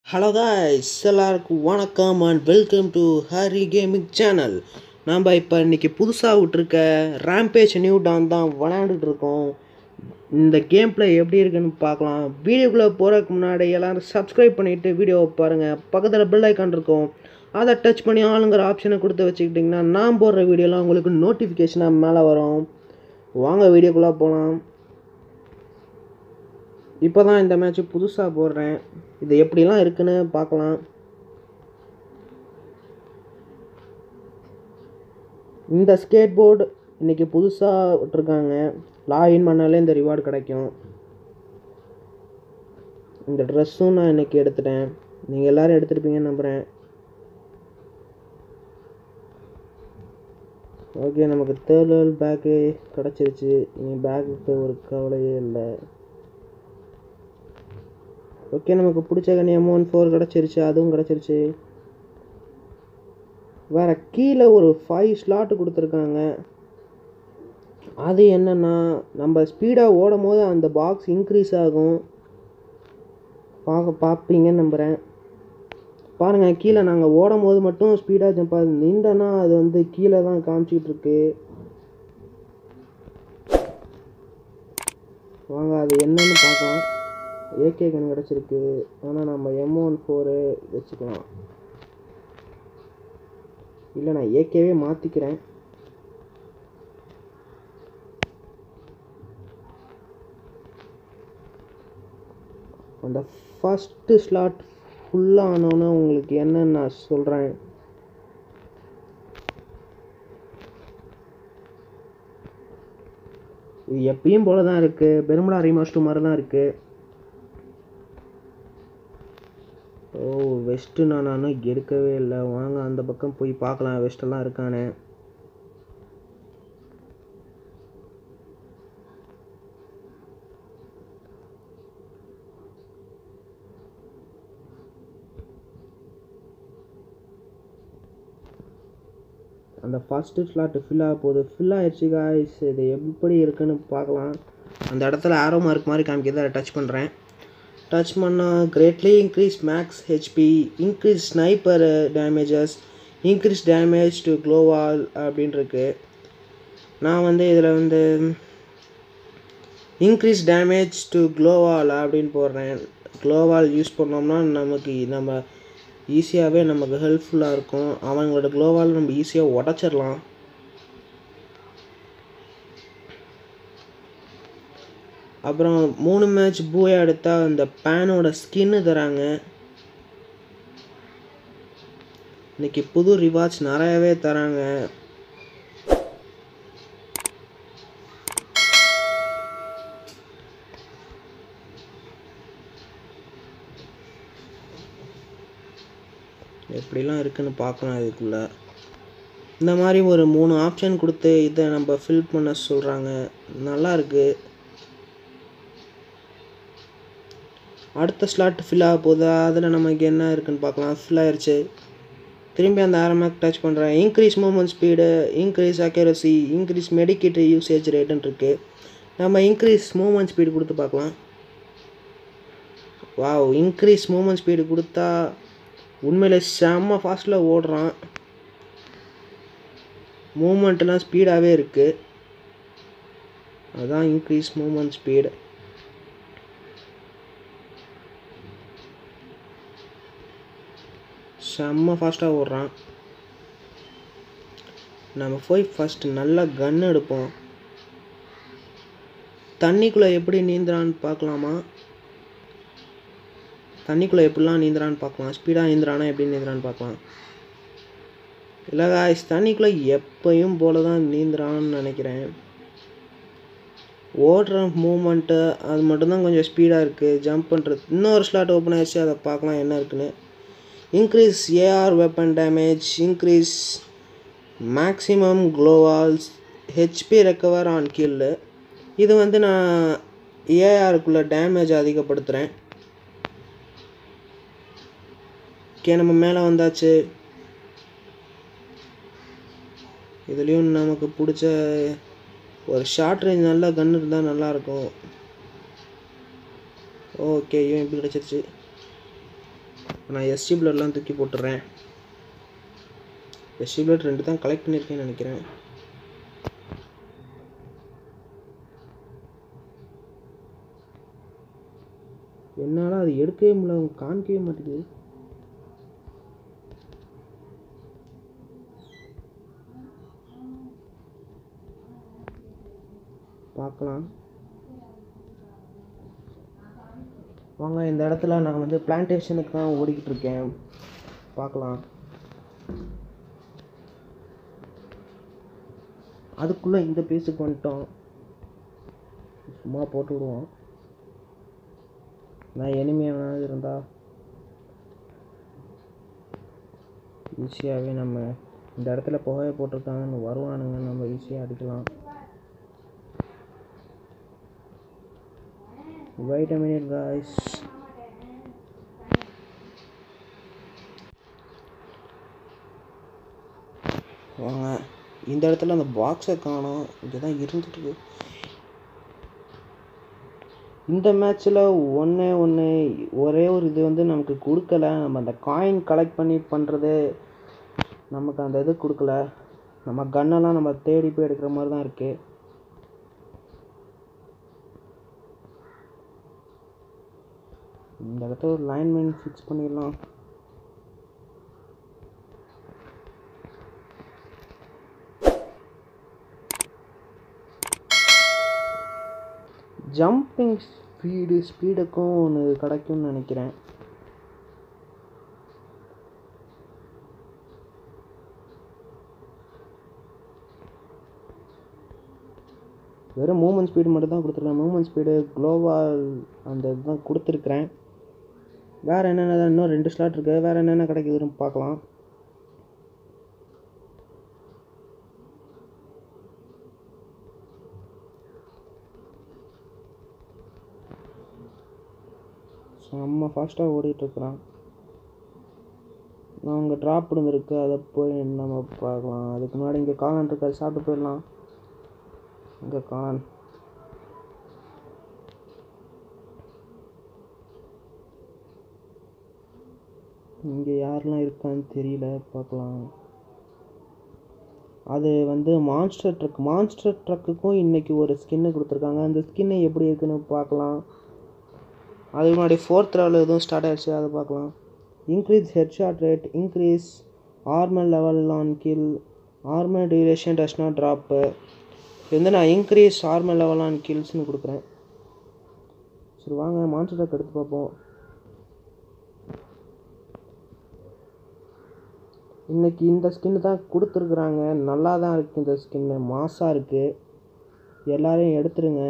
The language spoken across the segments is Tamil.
ஹலோ காய்ஸ் எல்லாருக்கும் வணக்கம் and welcome to Hari gaming channel நாம் இப்போ இன்றைக்கி புதுசாக விட்ருக்க ரேம்பேஜ் நியூ டான் தான் விளையாண்டுட்டு இருக்கோம் இந்த கேம் ப்ளே எப்படி இருக்குன்னு பார்க்கலாம் வீடியோக்குள்ளே போகிறதுக்கு முன்னாடி எல்லோரும் சப்ஸ்கிரைப் பண்ணிவிட்டு வீடியோவை பாருங்கள் பக்கத்தில் பெல் ஐக்கான் இருக்கும் அதை டச் பண்ணி ஆளுங்கிற ஆப்ஷனை கொடுத்து வச்சுக்கிட்டிங்கன்னா நான் போடுற வீடியோலாம் உங்களுக்கு நோட்டிஃபிகேஷனாக மேலே வரும் வாங்க வீடியோக்குள்ளே போகலாம் இப்போ தான் இந்த மேட்ச்சு புதுசாக போடுறேன் இது எப்படிலாம் இருக்குன்னு பார்க்கலாம் இந்த ஸ்கேட் போர்டு இன்றைக்கி புதுசாக விட்டுருக்காங்க லாகின் பண்ணாலே இந்த ரிவார்டு கிடைக்கும் இந்த ட்ரெஸ்ஸும் நான் இன்றைக்கி எடுத்துட்டேன் நீங்கள் எல்லோரும் எடுத்துருப்பீங்கன்னு நம்புகிறேன் ஓகே நமக்கு தேர்ட் லெவல் பேக்கு கிடச்சிருச்சு இனி பேக்குக்கு ஒரு கவலையே இல்லை ஓகே நமக்கு பிடிச்ச கனி அமௌண்ட் ஃபோர் கிடச்சிருச்சு அதுவும் கிடச்சிருச்சு வேறு கீழே ஒரு ஃபைவ் ஸ்லாட்டு கொடுத்துருக்காங்க அது என்னென்னா நம்ம ஸ்பீடாக ஓடும் போது அந்த பாக்ஸ் இன்க்ரீஸ் ஆகும் பார்க்க பார்ப்பீங்கன்னு நம்புகிறேன் பாருங்கள் கீழே நாங்கள் ஓடும் போது மட்டும் ஸ்பீடாக ஜம்ப் ஆகுது நின்றனா அது வந்து கீழே தான் காமிச்சிக்கிட்டு இருக்கு வாங்க அது என்னன்னு பார்க்கலாம் ஏகே கன் கிடச்சிருக்கு ஆனால் நம்ம எம் ஒன் ஃபோரு வச்சுக்கலாம் இல்லை நான் ஏகேவே மாற்றிக்கிறேன் அந்த ஃபஸ்ட்டு ஸ்லாட் ஃபுல்லாக ஆனோன்னே உங்களுக்கு என்னன்னு நான் சொல்கிறேன் இது எப்பயும் போல தான் இருக்குது பெருமடா ரீமாஸ்டர் மாதிரி தான் இருக்குது ஓ வெஸ்ட்டு நான் இன்னும் எடுக்கவே இல்லை வாங்க அந்த பக்கம் போய் பார்க்கலாம் வெஸ்டெல்லாம் இருக்கானே அந்த ஃபஸ்ட்டு ஸ்லாட்டு ஃபில் ஆக போகுது ஃபில் ஆயிடுச்சு காய்ஸ் இது எப்படி இருக்குன்னு பார்க்கலாம் அந்த இடத்துல ஆரோ மார்க் மாதிரி காமிக்கிறது அதை டச் பண்ணுறேன் டச் பண்ணால் greatly increase max HP increase sniper damages increase damage to global அப்படின்னு இருக்கு நான் வந்து இதில் வந்து இன்க்ரீஸ் டேமேஜ் டு க்ளோவால் அப்படின்னு போடுறேன் க்ளோவால் யூஸ் பண்ணோம்னா நமக்கு நம்ம ஈஸியாகவே நமக்கு ஹெல்ப்ஃபுல்லாக இருக்கும் அவங்களோட க்ளோவால் நம்ம ஈஸியாக உடச்சிடலாம் அப்புறம் மூணு மேட்ச் பூயா எடுத்தால் அந்த பேனோட ஸ்கின்னு தராங்க இன்னைக்கு புது ரிவார்ட்ஸ் நிறையவே தராங்க எப்படிலாம் இருக்குன்னு பார்க்கலாம் இதுக்குள்ள இந்த மாதிரி ஒரு மூணு ஆப்ஷன் கொடுத்து இதை நம்ம ஃபில் பண்ண சொல்கிறாங்க நல்லா இருக்குது அடுத்த ஸ்லாட் ஃபில் ஆக போகுது அதில் நமக்கு என்ன இருக்குன்னு பார்க்கலாம் ஃபில் ஆயிடுச்சு திரும்பி அந்த ஆரமாக டச் பண்ணுறேன் increase movement speed increase accuracy increase medkit usage ரேட்டுன்னு இருக்குது நம்ம இன்க்ரீஸ் மூமெண்ட் ஸ்பீடு கொடுத்து பார்க்கலாம் வாவ் இன்க்ரீஸ் மூமெண்ட் ஸ்பீடு கொடுத்தா உண்மையில் செம்ம ஃபாஸ்ட்டில் ஓடுறான் மூமெண்ட்லாம் ஸ்பீடாகவே இருக்குது அதுதான் இன்க்ரீஸ் மூமெண்ட் ஸ்பீடு செம்ம ஃபாஸ்ட்டாக ஓடுறான் நம்ம போய் ஃபஸ்ட்டு நல்லா கன் எடுப்போம் தண்ணிக்குள்ளே எப்படி நீந்துறான்னு பார்க்கலாமா தண்ணிக்குள்ளே எப்படிலாம் நீந்துறான்னு பார்க்கலாம் ஸ்பீடாக நீந்துறானா எப்படி நீந்துறான்னு பார்க்கலாம் இல்லை காய்ஸ் தண்ணிக்குள்ளே எப்பயும் போல தான் நீந்துறான்னு நினைக்கிறேன் ஓடுற மூமெண்ட்டு அது மட்டும்தான் கொஞ்சம் ஸ்பீடாக இருக்குது ஜம்ப் பண்ணுறது இன்னொரு ஸ்லாட் ஓப்பன் ஆயிடுச்சு அதை பார்க்கலாம் என்ன இருக்குன்னு increase AR weapon damage, increase maximum glowals, HP recover on kill இது வந்து நான் ஏஆருக்குள்ள டேமேஜ் அதிகப்படுத்துகிறேன் ஓகே நம்ம மேலே வந்தாச்சு இதுலேயும் நமக்கு பிடிச்ச ஒரு ஷார்ட் ரேஞ்ச் நல்ல கன் இருந்தால் நல்லாயிருக்கும் ஓகே இவன் இப்படி கிடச்சிருச்சு நான் எஸ்டி பிளட்லாம் தூக்கி போட்டுறேன் எஸ்டி பிளட் ரெண்டு தான் கலெக்ட் பண்ணியிருக்கேன்னு நினைக்கிறேன் என்னால் அது எடுக்கவே முடியல அவங்க காமிக்கவே மாட்டேங்குது பார்க்கலாம் வாங்க இந்த இடத்துல நான் வந்து பிளான்டேஷனுக்கு தான் ஓடிக்கிட்டு இருக்கேன் பார்க்கலாம் அதுக்குள்ளே இந்த பேஸுக்கு வந்துட்டோம் சும்மா போட்டு விடுவோம் நான் எளிமையாக இருந்தா ஈஸியாகவே நம்ம இந்த இடத்துல புகையை போட்டிருக்காங்கன்னு வருவானுங்க நம்ம ஈஸியாக அடிக்கலாம் வெயிட் a minute guys வாங்க இந்த இடத்துல அந்த பாக்ஸை காணோம் இங்கே தான் இருந்துட்டு இருக்கு இந்த மேட்ச்சில் ஒன்றே ஒன்று ஒரே ஒரு இது வந்து நமக்கு கொடுக்கல நம்ம அந்த காயின் கலெக்ட் பண்ணி பண்ணுறது நமக்கு அந்த இது கொடுக்கல நம்ம கன்னெல்லாம் நம்ம தேடி போய் எடுக்கிற மாதிரி தான் இருக்குது இந்த இடத்துல ஒரு லைன் மைன் ஃபிக்ஸ் பண்ணிடலாம் ஜம்பிங் ஸ்பீடு ஸ்பீடுக்கும் ஒன்று கிடைக்கும்னு நினைக்கிறேன் வெறும் மூமெண்ட் ஸ்பீடு மட்டும் தான் கொடுத்துருக்கேன் மூமெண்ட் ஸ்பீடு க்ளோவால் அந்த இதுதான் கொடுத்துருக்குறேன் வேறு என்னென்ன இன்னும் ரெண்டு ஸ்லாட் இருக்குது வேறு என்னென்ன கிடைக்குதுன்னு பார்க்கலாம் செம்ம ஃபாஸ்ட்டாக ஓடிட்டுருக்குறான் நான் அங்கே ட்ராப் இருந்திருக்கு அதை போய் நம்ம பார்க்கலாம் அதுக்கு முன்னாடி இங்கே காளான் இருக்கு அதை சாப்பிட்டு போயிடலாம் இங்கே காளான் இங்கே யாரெல்லாம் இருக்கான்னு தெரியல பார்க்கலாம் அது வந்து மான்ஸ்டர் ட்ரக் மான்ஸ்டர் ட்ரக்குக்கும் இன்றைக்கி ஒரு ஸ்கின்னு கொடுத்துருக்காங்க அந்த ஸ்கின்னு எப்படி இருக்குன்னு பார்க்கலாம் அதுக்கு முன்னாடி ஃபோர்த் லெவல் எதுவும் ஸ்டார்ட் ஆயிடுச்சு அதை பார்க்கலாம் increase headshot rate increase armour level on kill armour duration does not drop இது வந்து நான் இன்க்ரீஸ் ஆர்மல் லெவல் ஆன் கில்ஸ்னு கொடுக்குறேன் சரி வாங்க மான்ஸ்டர் ட்ரக் எடுத்து பார்ப்போம் இன்னைக்கு இந்த ஸ்கின்னு தான் கொடுத்துருக்குறாங்க நல்லா தான் இருக்குது இந்த ஸ்கின்னு மாசாக இருக்குது எல்லாரையும் எடுத்துருங்க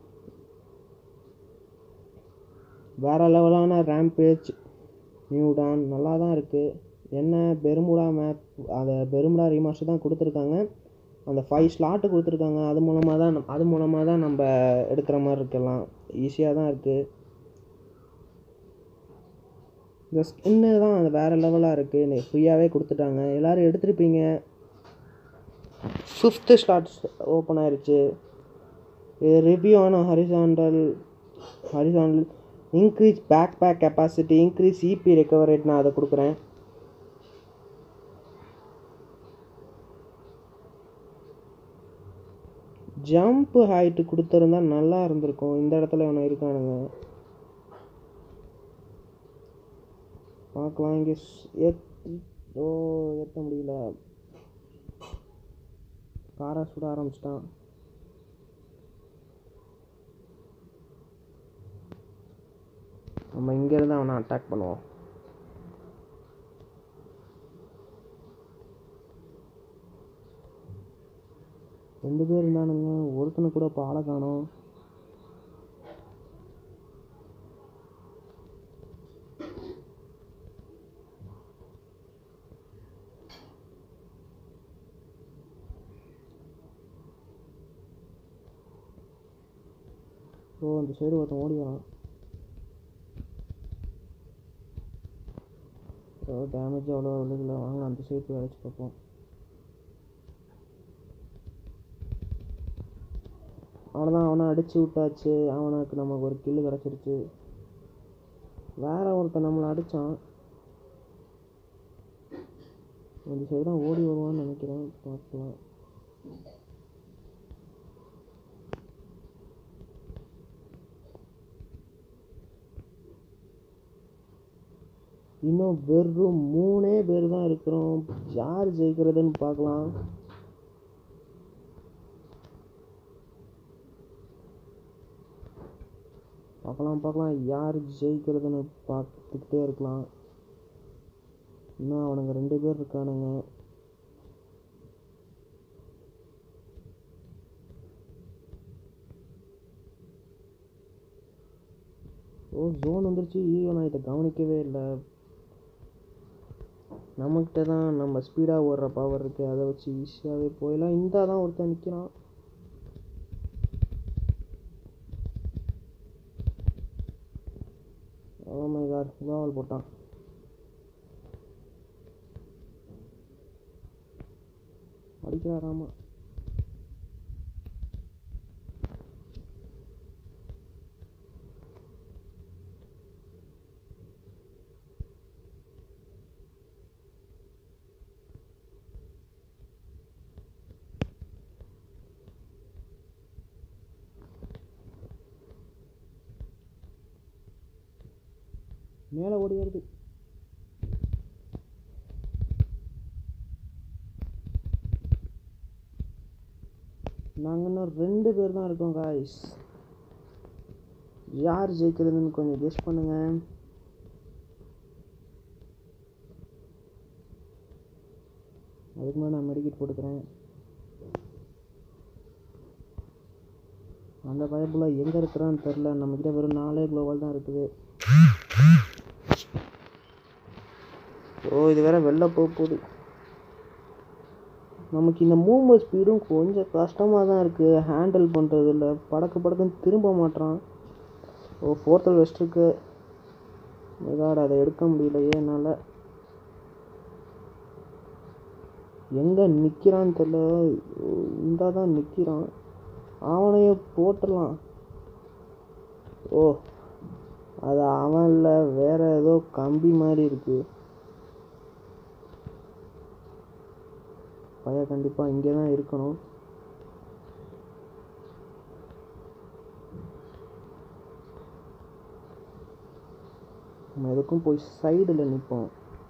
வேறு லெவலான ரேம்பேஜ் நியூடான் நல்லா தான் இருக்குது என்ன பெருமுடா மேப் அதை பெருமுடா ரீமாஸ்டர் தான் கொடுத்துருக்காங்க அந்த ஃபைவ் ஸ்லாட்டு கொடுத்துருக்காங்க அது மூலமாக தான் நம்- அது மூலமாக தான் நம்ம எடுக்கிற மாதிரி இருக்கலாம் ஈஸியாக தான் இருக்குது இந்த ஸ்கின்னு தான் அது வேறு லெவலாக இருக்குது ஃப்ரீயாகவே கொடுத்துட்டாங்க எல்லோரும் எடுத்திருப்பீங்க ஃபிஃப்த்து ஸ்லாட்ஸ் ஓப்பன் ஆயிருச்சு இது ரிவ்யூ ஆன horizontal horizontal increase backpack capacity increase EP recover rate நான் அதை கொடுக்குறேன் ஜம்ப் ஹைட்டு கொடுத்துருந்தா நல்லா இருந்திருக்கும் இந்த இடத்துல ஒன்று இருக்கானுங்க பார்க்கலாம் இங்கே ஸ்- ஏத் ஓ ஏற்ற முடியல காரை சுட ஆரம்பிச்சிட்டான் நம்ம இங்கேருந்து அவனை அட்டாக் பண்ணுவோம் ரெண்டு பேர் இருந்தானுங்க ஒருத்தனை கூட இப்போ ஆளை காணோம் ஓ அந்த சைடு ஒருத்தன் ஓடி வரான் டேமேஜ் அவ்வளோ விழுகல வாங்க அந்த சைடு போய் அழைச்சி பார்ப்போம் அவ்வளோதான் அவனை அடிச்சு விட்டாச்சு அவனுக்கு நமக்கு ஒரு கில்லு கிடச்சிருச்சு வேற ஒருத்தன் நம்மளை அடித்தான் அந்த சைடு தான் ஓடி வருவான்னு நினைக்கிறேன் பார்க்கலாம் இன்னும் வெறும் மூணே பேர் தான் இருக்கிறோம் யார் ஜெயிக்கிறதுன்னு பார்க்கலாம் பார்க்கலாம் பார்க்கலாம் யார் ஜெயிக்கிறதுன்னு பார்த்துக்கிட்டே இருக்கலாம் இன்னும் அவனுங்க ரெண்டு பேர் இருக்கானுங்க ஓ ஜோன் வந்துருச்சு ஐயோ நான் இதை கவனிக்கவே இல்லை நம்மக்கிட்ட தான் நம்ம ஸ்பீடாக ஓடுற பவர் இருக்குது அதை வச்சு ஈஸியாகவே போயிடலாம் இந்த தான் ஒருத்தன் நிற்கிறான் ஓ மை காட் கோவால் போட்டான் அடிக்கிறாராமா மேலே ஓடியாருது நாங்கள் இன்னும் ரெண்டு பேர் தான் இருக்கோம் காய்ஸ் யார் ஜெயிக்கிறதுன்னு கொஞ்சம் கெஸ் பண்ணுங்க அதுக்கு மேலே நான் மெடிக்கெட் போட்டுக்கிறேன் அந்த பயப்புல எங்கே இருக்கிறான்னு தெரில நம்மக்கிட்ட வெறும் நாலே குளோவால் தான் இருக்குது ஓ இது வேற வெளில போக போகுது நமக்கு இந்த மூவ்மெண்ட் ஸ்பீடும் கொஞ்சம் கஷ்டமாக தான் இருக்குது ஹேண்டில் பண்ணுறதில்ல படக்கு படக்குன்னு திரும்ப மாட்றான் ஓ ஃபோர்த்தில் வெஸ்ட் இருக்கு மெகாட் அதை எடுக்க முடியலையே என்னால் எங்கே நிற்கிறான்னு தெரில இந்த தான் நிற்கிறான் அவனையே போட்டுடலாம் ஓ அது அவன் இல்லை வேற ஏதோ கம்பி மாதிரி இருக்கு பையன் கண்டிப்பாக இங்கே தான் இருக்கணும் நம்ம எதுக்கும் போய் சைடில் நிற்போம்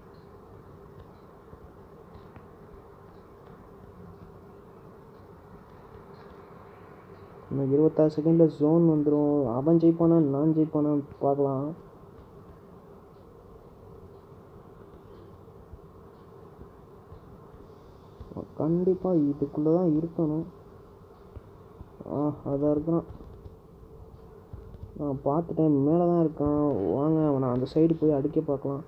இன்னும் இருபத்தாறு செகண்டில் ஜோன் வந்துடும் அவன் ஜெயிப்பானா நான் ஜெயிப்பானா பார்க்கலாம் கண்டிப்பாக இதுக்குள்ளே தான் இருக்கணும் ஆ அதான் இருக்கிறான் நான் பார்த்துட்டேன் மேலே தான் இருக்கான் வாங்க அவனை அந்த சைடு போய் அடிக்க பார்க்கலாம்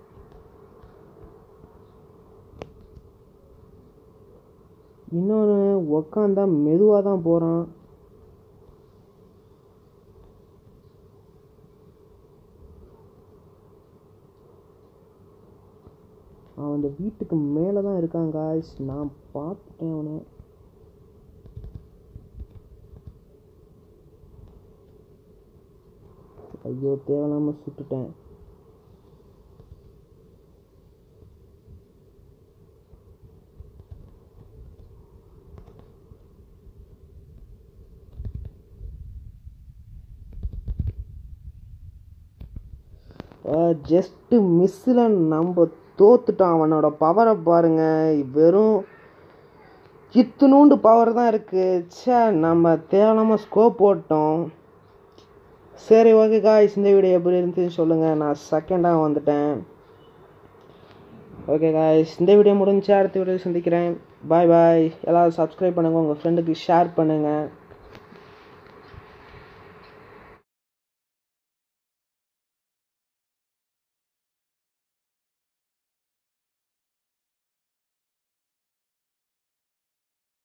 இன்னொன்று உக்காந்தா மெதுவாக தான் போகிறான் அவன் அந்த வீட்டுக்கு மேலே தான் இருக்கான் காய்ஸ் நான் பார்த்துட்டேன் அவனை ஐயோ தேவையில்லாமல் சுட்டுட்டேன் ஜஸ்ட்டு மிஸ்ஸில் நம்ம தோத்துட்டான் அவனோட பவரை பாருங்க வெறும் இத்துணூண்டு பவர் தான் இருக்குது ச்சே நம்ம தேவையில்லாமல் ஸ்கோப் போட்டோம் சரி ஓகே காய்ஸ் இந்த வீடியோ எப்படி இருந்துச்சுன்னு சொல்லுங்கள் நான் செகண்டாக வந்துட்டேன் ஓகே காய்ஸ் இந்த வீடியோ முடிஞ்சு அடுத்த வீடியோ சந்திக்கிறேன் பாய் பாய் எல்லோரும் சப்ஸ்கிரைப் பண்ணுங்கள் உங்கள் ஃப்ரெண்டுக்கு ஷேர் பண்ணுங்கள்